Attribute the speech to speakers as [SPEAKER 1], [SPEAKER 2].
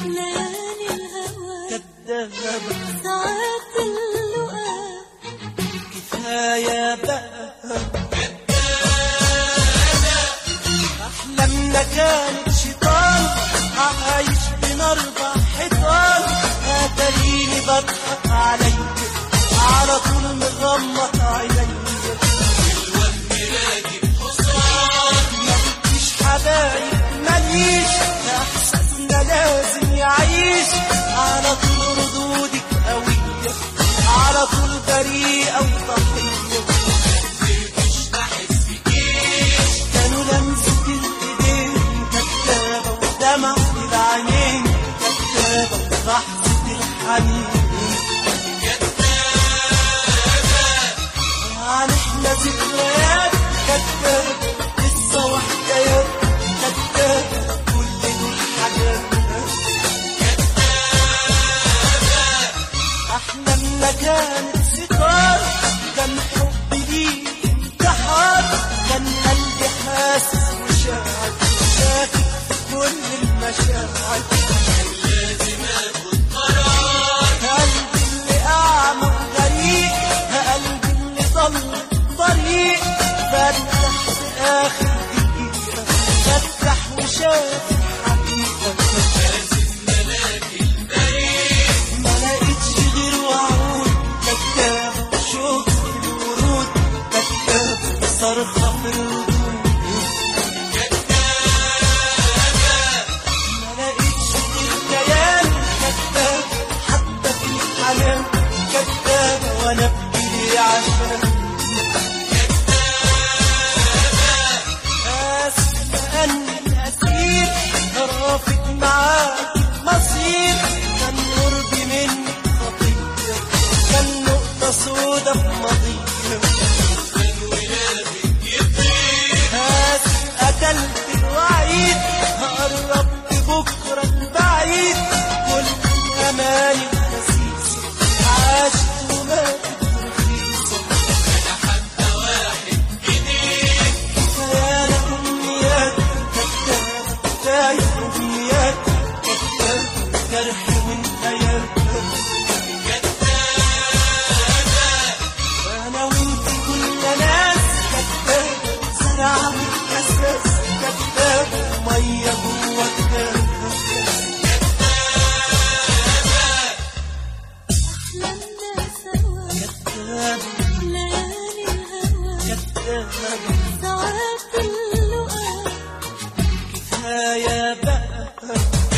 [SPEAKER 1] ليالي الهوى
[SPEAKER 2] كدابة
[SPEAKER 1] ساعات اللقاء
[SPEAKER 2] كفاية بقى أحلامنا كانت شيطان عايش بين أربع حيطان أتاريني بضحك عليك على طول مغمض عيني مفيش حبايب ماليش احساسنا لازم يعيش على طول ردودك قوية على طول بريئة وضحية كانوا لمسة الايدين كدابة ودمع العينين كدابة ولحظة الحنين يعني احنا ذكريات كدابة قصة وحكايات كدابة كل دول حاجات أحلامنا كانت ستار كان حبي ليك انتحار كان قلبي حاسس وشاعر شاكك في كل المشاعر قلبي اللي أعمى وغريق قلبي اللي ضل طريق فتح في آخر دقيقة فتح وشاف الحقيقة ما لقيتش غير وعود كدابة وشوق في الورود كدابة صرخة في الردود ما لقيتش غير كيان كدابة حتى في الحنان كدابة وانا بإيدي عشان آسف لأني الأسير رافق معاك مصير كان قربي منك خطية كان نقطة سودا في ماضية آسف قتلت الوعيد قربت بكرة البعيد كل أماني الخسيسة عاشت وماتت رخيصة خيالك أمنيات كدابة كفاية أمنيات كدابة جرح من خيالك أنا وأنت كل ناس كدابة زرع من أساس كدابة مية جوا كدابة
[SPEAKER 1] أحلامنا سوا
[SPEAKER 2] كدابة
[SPEAKER 1] ليالي الهوى
[SPEAKER 2] كدابة
[SPEAKER 1] ساعات اللقاء
[SPEAKER 2] كفاية بقى